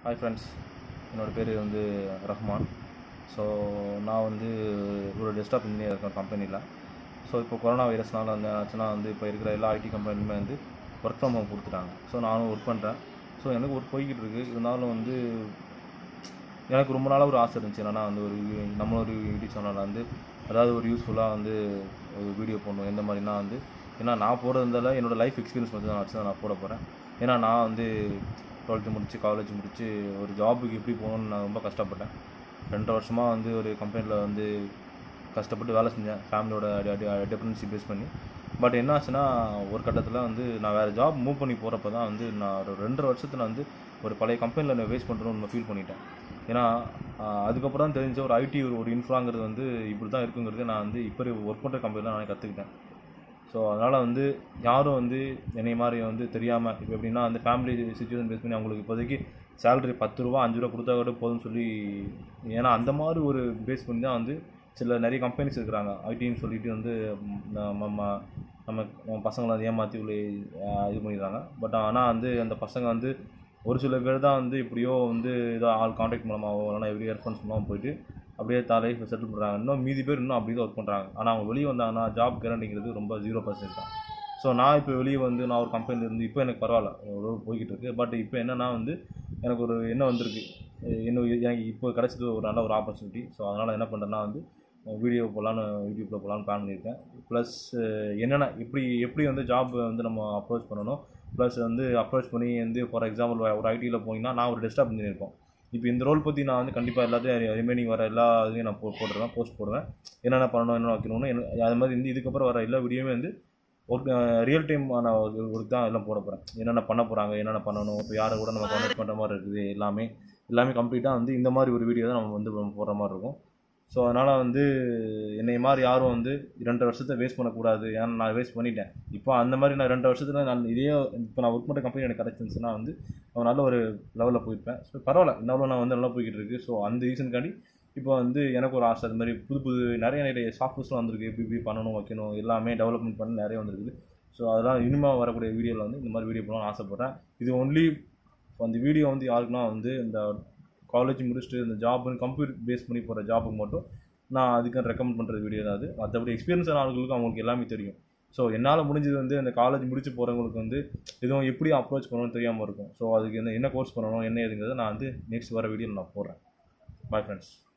hi friends என்னோடய பேர் வந்து ரஹ்மான் ஸோ நான் வந்து ஒரு டெஸ்க்டாப் இன்ஜினியர் இருக்கேன் கம்பெனியில் ஸோ இப்போ கொரோனா வைரஸ்னால வந்து ஆச்சுன்னா வந்து இப்போ இருக்கிற எல்லா ஐடி கம்பெனிலுமே வந்து ஒர்க் ஃப்ரம் ஹோம் கொடுத்துட்டாங்க ஸோ நானும் ஒர்க் பண்ணுறேன் ஸோ எனக்கு ஒர்க் போய்கிட்டு இருக்குது இருந்தாலும் வந்து எனக்கு ரொம்ப நாளாக ஒரு ஆசை இருந்துச்சு என்னன்னா வந்து ஒரு வி- நம்ம ஒரு யூடியூப் சேனலில் வந்து அதாவது ஒரு யூஸ்ஃபுல்லாக வந்து ஒரு வீடியோ போடணும் எந்த மாதிரினா வந்து ஏன்னா நான் போடுறதால என்னோடய லைஃப் எக்ஸ்பீரியன்ஸ் மட்டும் தான் வச்சு தான் நான் போட போகிறேன் ஏன்னா நான் வந்து டுவெல்த்து முடிச்சு காலேஜ் முடிச்சு ஒரு ஜாபுக்கு எப்படி போகணும்னு நான் ரொம்ப கஷ்டப்பட்டேன் ரெண்டு வருஷமாக வந்து ஒரு கம்பெனியில் வந்து கஷ்டப்பட்டு வேலை செஞ்சேன் ஃபேமிலியோட டிபெண்டன்சி பேஸ் பண்ணி பட் என்ன ஆச்சுன்னா ஒரு கட்டத்தில் வந்து நான் வேறு ஜாப் மூவ் பண்ணி போகிறப்ப தான் வந்து நான் ஒரு ரெண்டரை வருஷத்தில் வந்து ஒரு பழைய கம்பெனியில் நான் வேஸ்ட் பண்ணுறோன்னு ஃபீல் பண்ணிட்டேன் ஏன்னா ஆஹ், அதுக்கப்புறம் தான் தெரிஞ்ச ஒரு ஐடி ஒரு ஒரு இன்ஃப்ராங்கிறது வந்து இப்படி தான் இருக்குங்கிறது நான் வந்து இப்போ ஒர்க் பண்ணுற கம்பெனியில் நான் கற்றுக்கிட்டேன் ஸோ அதனால் வந்து யாரும் வந்து என்னை மாதிரி வந்து தெரியாமல் இப்போ எப்படின்னா அந்த ஃபேமிலி சுச்சுவேஷன் பேஸ் பண்ணி அவங்களுக்கு இப்போதைக்கு சேலரி பத்து ரூபா அஞ்சு ரூபா கொடுத்தா கூட போதும்னு சொல்லி ஏன்னா அந்த மாதிரி ஒரு பேஸ் பண்ணி தான் வந்து சில நிறைய கம்பெனிஸ் இருக்கிறாங்க ஐடின்னு சொல்லிட்டு வந்து ம், நம்ம ம- நம்ம நம்ம பசங்களை வந்து ஏமாற்றி உள்ள ஆஹ், இது பண்ணிடுறாங்க பட் ஆனால் வந்து அந்த பசங்க வந்து ஒரு சில பேர் தான் வந்து இப்படியோ வந்து ஏதோ ஆள் காண்டாக்ட் மூலமாகவோ இல்லைனா எவ்ரி இயர்ஃபோன்ஸ் மூலமாக போயிட்டு அப்படியே தான் லைஃப் செட்டில் பண்ணுறாங்க இன்னும் மீதி பேர் இன்னும் அப்படி தான் ஒர்க் பண்ணுறாங்க ஆனால் அவங்க வெளியே வந்தாங்கன்னா ஜாப் கேரண்டிங்கிறது ரொம்ப ஜீரோ பர்சன்ட் தான் ஸோ நான் இப்போ வெளியே வந்து நான் ஒரு கம்பெனியில் இருந்து இப்போ எனக்கு பரவாயில்ல ஒரு போய்கிட்டு இருக்கு பட் இப்போ என்னன்னா வந்து எனக்கு ஒரு எண்ணம் வந்திருக்கு அஹ் இன்னும் இது எனக்கு இப்போ கிடச்சது ஒரு நல்ல ஒரு ஆப்பர்ச்சுனிட்டி ஸோ அதனால் என்ன பண்ணுறேன்னா வந்து வீடியோ போகலான்னு யூடியூப்பில் போகலான்னு பிளான் பண்ணியிருக்கேன் ப்ளஸ் என்னென்ன எப்படி எப்படி வந்து ஜாப் வந்து நம்ம அப்ரோச் பண்ணணும் ப்ளஸ் வந்து அப்ரோச் பண்ணி வந்து ஃபார் எக்ஸாம்பிள் ஒரு ஐடியில் போனீங்கன்னா நான் ஒரு டெஸ்க்டாப் இன்ஜினியர் இருக்கோம் இப்போ இந்த ரோல் பற்றி நான் வந்து கண்டிப்பாக எல்லாத்தையும் ரிமைனிங் வர எல்லா இதையும் நான் போ போட்டுருவேன் போஸ்ட் போடுவேன் என்னென்ன பண்ணணும் என்னென்ன வைக்கணும்னு என்ன- அது மாதிரி வந்து இதுக்கப்புறம் வர எல்லா வீடியோவுமே வந்து ஒர்க் ரியல் டைம் ஆன ஒர்க் தான் எல்லாம் போட போகிறேன் என்னென்ன பண்ண போகிறாங்க என்னென்ன பண்ணணும் இப்போ யாரை கூட நம்ம கான்டெக்ட் பண்ணுற மாதிரி இருக்குது எல்லாமே எல்லாமே கம்ப்ளீட்டாக வந்து இந்த மாதிரி ஒரு வீடியோ தான் நம்ம வந்து போடுற மாதிரி இருக்கும் ஸோ அதனால் வந்து என்னை மாதிரி யாரும் வந்து ரெண்டு வருஷத்தை வேஸ்ட் பண்ணக்கூடாது ஏன்னா நான் வேஸ்ட் பண்ணிட்டேன் இப்போ அந்த மாதிரி நான் ரெண்டு வருஷத்தில் நான் இதே இப்போ நான் ஒர்க் பண்ணுற கம்பெனி எனக்கு கிடச்சிருந்துச்சுன்னா வந்து நான் நல்ல ஒரு லெவலில் போயிருப்பேன் ஸோ பரவாயில்ல இன்னும் நான் வந்து நல்லா போய்கிட்டு இருக்கு ஸோ அந்த ரீசனுக்காண்டி இப்போ வந்து எனக்கு ஒரு ஆசை அது மாதிரி புது புது நிறைய நிறைய சாஃப்ட்வேர்ஸ்லாம் வந்திருக்கு இப்படி இப்படி பண்ணணும் வைக்கணும் எல்லாமே டெவலப்மெண்ட் பண்ணி நிறைய வந்திருக்குது ஸோ அதெல்லாம் இனிமேல் வரக்கூடிய வீடியோவில் வந்து இந்த மாதிரி வீடியோ போடணும்னு ஆசைப்பட்றேன் இது ஒன்லி அந்த வீடியோ வந்து யாருக்குன்னா வந்து இந்த காலேஜ் முடிச்சுட்டு இந்த ஜாப்னு கம்ப்யூட்டர் பேஸ் பண்ணி போகிற ஜாபுக்கு மட்டும் நான் அதுக்கு ரெக்கமெண்ட் பண்ணுற வீடியோ தான் அது மற்றபடி எக்ஸ்பீரியன்ஸ் ஆனவங்களுக்கு அவங்களுக்கு எல்லாமே தெரியும் ஸோ என்னால் முடிஞ்சது வந்து இந்த காலேஜ் முடிச்சு போகிறவங்களுக்கு வந்து எதுவும் எப்படி அப்ரோச் பண்ணணும்னு தெரியாமல் இருக்கும் ஸோ அதுக்கு என்ன என்ன கோர்ஸ் பண்ணணும் என்ன ஏதுங்கிறத நான் வந்து நெக்ஸ்ட் வர வீடியோவில் நான் போடுறேன் பாய் ஃப்ரெண்ட்ஸ்